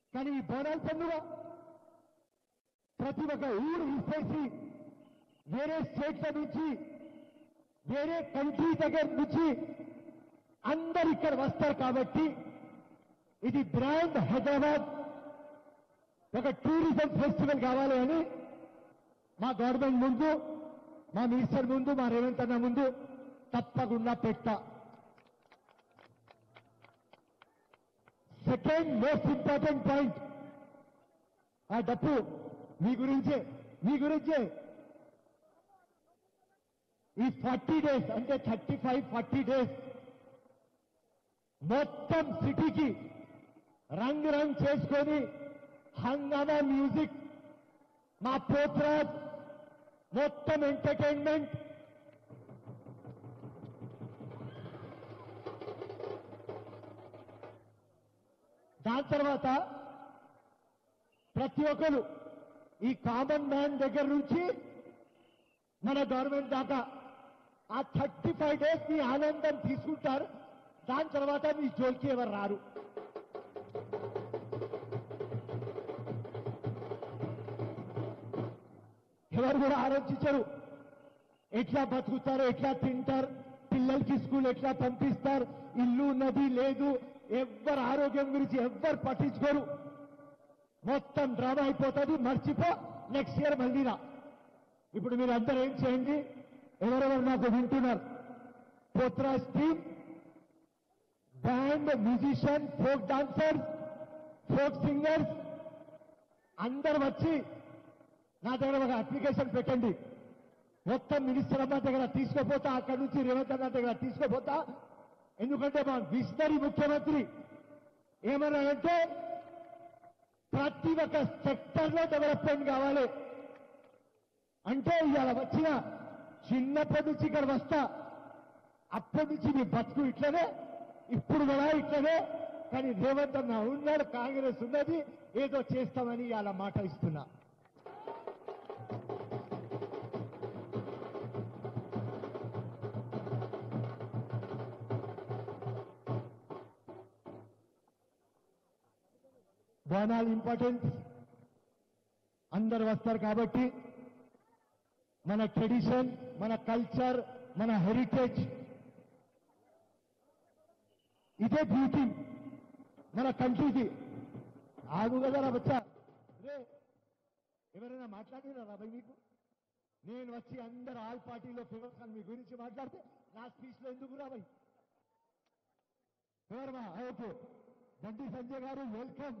కానీ ఈ బోనాల పండుగ ప్రతి ఒక్క ఊరు ఇప్పేసి వేరే స్టేట్ల నుంచి వేరే కంట్రీ దగ్గర నుంచి అందరు ఇక్కడ వస్తారు కాబట్టి ఇది బ్రాండ్ హైదరాబాద్ ఒక టూరిజం ఫెస్టివల్ కావాలి అని మా గవర్నమెంట్ ముందు మా మినిస్టర్ ముందు మా రేవంత్ అన్న ముందు తప్పకుండా పెట్టా సెకండ్ మోస్ట్ ఇంపార్టెంట్ పాయింట్ ఆ డప్పు మీ గురించే మీ గురించే ఈ ఫార్టీ డేస్ అంటే థర్టీ ఫైవ్ ఫార్టీ డేస్ మొత్తం సిటీకి రంగ్ రంగ్ చేసుకొని హంగామా మ్యూజిక్ మా పోత్రాజ్ మొత్తం ఎంటర్టైన్మెంట్ దాని తర్వాత ప్రతి ఒక్కరు ఈ కామన్ మ్యాన్ దగ్గర నుంచి మన గవర్నమెంట్ దాకా ఆ థర్టీ ఫైవ్ డేస్ మీ ఆనందం తీసుకుంటారు దాని తర్వాత మీ జోలికి ఎవరు రారు ఎవరు కూడా ఆలోచించరు ఎట్లా బతుకుతారు ఎట్లా తింటారు పిల్లలకి స్కూల్ ఎట్లా పంపిస్తారు ఇల్లు ఉన్నది లేదు ఎవ్వరు ఆరోగ్యం గురించి ఎవ్వరు పట్టించుకోరు మొత్తం డ్రామా అయిపోతుంది మర్చిపో నెక్స్ట్ ఇయర్ మళ్ళీనా ఇప్పుడు మీరు అందరూ ఏం చేయండి ఎవరెవరు నాకు వింటున్నారు Potraj team band musician folk dancers folk singers అందరు వచ్చి నా దగ్గర ఒక అప్లికేషన్ పెట్టండి మొత్తం మినిస్టర్ అమ్మ దగ్గర తీసుకుపోతా అక్కడి నుంచి రేవంత్ అన్న దగ్గర తీసుకుపోతా ఎందుకంటే మా విషనరీ ముఖ్యమంత్రి ఏమన్నాడంటే ప్రతి ఒక్క సెక్టర్ లో డెవలప్మెంట్ కావాలి అంటే ఇవాళ వచ్చిన చిన్నప్పటి నుంచి ఇక్కడ వస్తా అప్పటి నుంచి మీ బతుకు ఇట్లనే ఇప్పుడు కూడా ఇట్లనే కానీ రేవంత్ అన్న ఉన్నాడు కాంగ్రెస్ ఉన్నది ఏదో చేస్తామని ఇవాళ మాట ఇస్తున్నా బోనాలు ఇంపార్టెన్స్ అందరు వస్తారు కాబట్టి మన ట్రెడిషన్ మన కల్చర్ మన హెరిటేజ్ ఇదే బ్యూటీ మన కంట్రీది ఆగు కదా రా బచ్చా రే ఎవరైనా మాట్లాడినారా భయ్ మీకు నేను వచ్చి అందరు ఆల్ పార్టీలో ఫేమస్ ఖాన్ మీ గురించి మాట్లాడితే నా స్పీచ్ లో ఎందుకు రా భయ్ ఎవరమ్మా ఓకే బండి సంజయ్ గారు వెల్కమ్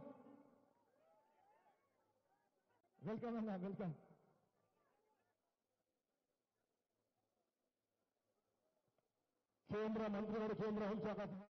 వెల్కమ్ అన్నా వెల్కమ్ కేంద్ర మంత్రి గారు కేంద్ర హోంశాఖ